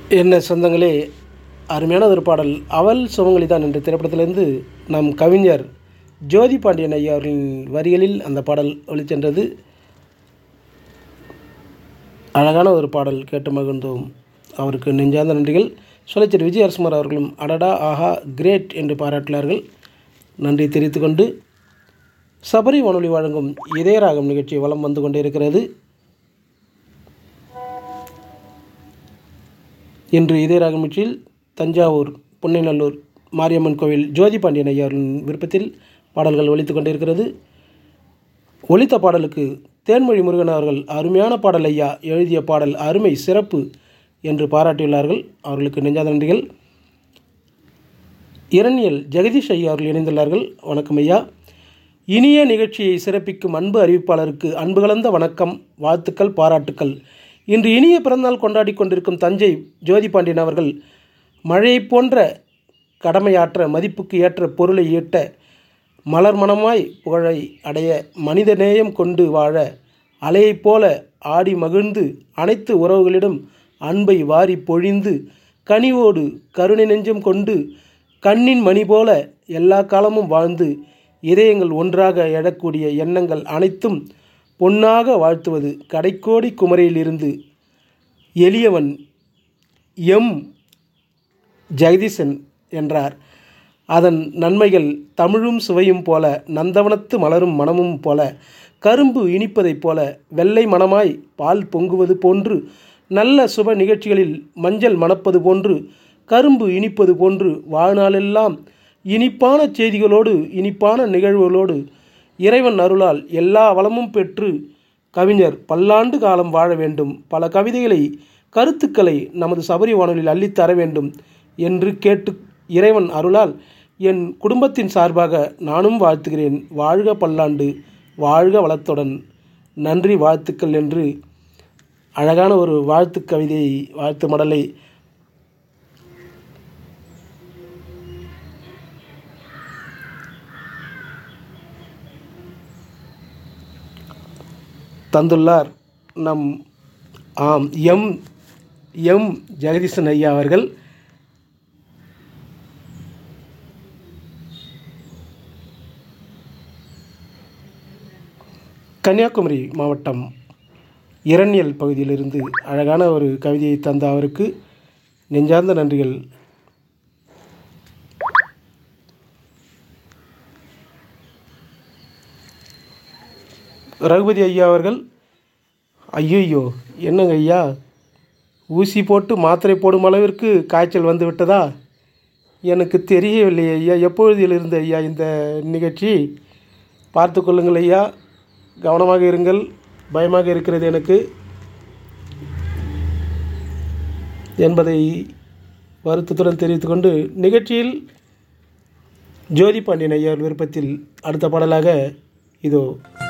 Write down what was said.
என்ன சொந்தங்களே அருமையான ஒரு பாடல் அவள் சுமங்கலி தான் என்ற திரைப்படத்திலிருந்து நம் கவிஞர் ஜோதி பாண்டியன் ஐயா அவர்களின் வரிகளில் அந்த பாடல் ஒளிச்சென்றது அழகான ஒரு பாடல் கேட்டு மகிழ்ந்தோம் அவருக்கு நெஞ்சார்ந்த நன்றிகள் சுழச்சர் விஜய் அரசுமார் அவர்களும் அடடா ஆஹா கிரேட் என்று பாராட்டினார்கள் நன்றி தெரிவித்துக் கொண்டு சபரி வானொலி வழங்கும் இதயராகம் நிகழ்ச்சி வலம் வந்து கொண்டே இருக்கிறது இன்று இதயராகம் நிகழ்ச்சியில் தஞ்சாவூர் புன்னைநல்லூர் மாரியம்மன் கோவில் ஜோதி பாண்டியன் ஐயா அவர்களின் விருப்பத்தில் பாடல்கள் ஒலித்து கொண்டிருக்கிறது ஒலித்த பாடலுக்கு தேன்மொழி முருகன் அவர்கள் அருமையான பாடல் ஐயா எழுதிய பாடல் அருமை சிறப்பு என்று பாராட்டியுள்ளார்கள் அவர்களுக்கு நெஞ்சாத நன்றிகள் இரணியல் ஜெகதீஷ் ஐயா அவர்கள் இணைந்துள்ளார்கள் வணக்கம் ஐயா இனிய நிகழ்ச்சியை சிறப்பிக்கும் அன்பு அறிவிப்பாளருக்கு அன்பு கலந்த வணக்கம் வாழ்த்துக்கள் பாராட்டுக்கள் இன்று இனிய பிறந்தநாள் கொண்டாடி கொண்டிருக்கும் தஞ்சை ஜோதி பாண்டியன் அவர்கள் மழையைப் போன்ற கடமையாற்ற மதிப்புக்கு ஏற்ற பொருளை ஈட்ட மலர் மனமாய் புகழை அடைய மனித நேயம் கொண்டு வாழ அலையைப் போல ஆடி மகிழ்ந்து அனைத்து உறவுகளிடம் அன்பை வாரி பொழிந்து கனிவோடு கருணை நெஞ்சம் கொண்டு கண்ணின் மணி போல எல்லா காலமும் வாழ்ந்து இதயங்கள் ஒன்றாக எழக்கூடிய எண்ணங்கள் அனைத்தும் பொன்னாக வாழ்த்துவது கடைக்கோடி குமரியிலிருந்து எளியவன் எம் ஜெகதீசன் என்றார் அதன் நன்மைகள் தமிழும் சுவையும் போல நந்தவனத்து மலரும் மனமும் போல கரும்பு இனிப்பதைப் போல வெள்ளை மணமாய் பால் பொங்குவது போன்று நல்ல சுப நிகழ்ச்சிகளில் மஞ்சள் மணப்பது போன்று கரும்பு இனிப்பது போன்று வாழ்நாளெல்லாம் இனிப்பான செய்திகளோடு இனிப்பான நிகழ்வுகளோடு இறைவன் அருளால் எல்லா வளமும் பெற்று கவிஞர் பல்லாண்டு காலம் வாழ வேண்டும் பல கவிதைகளை கருத்துக்களை நமது சபரி வானொலியில் அள்ளித்தர வேண்டும் என்று கேட்டு இறைவன் அருளால் என் குடும்பத்தின் சார்பாக நானும் வாழ்த்துகிறேன் வாழ்க பல்லாண்டு வாழ்க வளத்துடன் நன்றி வாழ்த்துக்கள் என்று அழகான ஒரு வாழ்த்து கவிதை வாழ்த்து மடலை தந்துள்ளார் நம் ஆம் எம் எம் ஜெகதீசன் ஐயா அவர்கள் கன்னியாகுமரி மாவட்டம் இரணியல் பகுதியிலிருந்து அழகான ஒரு கவிதையை தந்த அவருக்கு நெஞ்சார்ந்த நன்றிகள் ரகுபதி ஐயா அவர்கள் ஐயோ என்னங்க ஐயா ஊசி போட்டு மாத்திரை போடும் அளவிற்கு காய்ச்சல் வந்து விட்டதா எனக்கு தெரியவில்லை ஐயா எப்பொழுதிலிருந்து ஐயா இந்த நிகழ்ச்சி பார்த்து கொள்ளுங்கள் ஐயா கவனமாக இருங்கள் பயமாக இருக்கிறது எனக்கு என்பதை வருத்தத்துடன் தெரிவித்துக்கொண்டு நிகழ்ச்சியில் ஜோதி பாண்டியன் ஐயா விருப்பத்தில் அடுத்த பாடலாக இதோ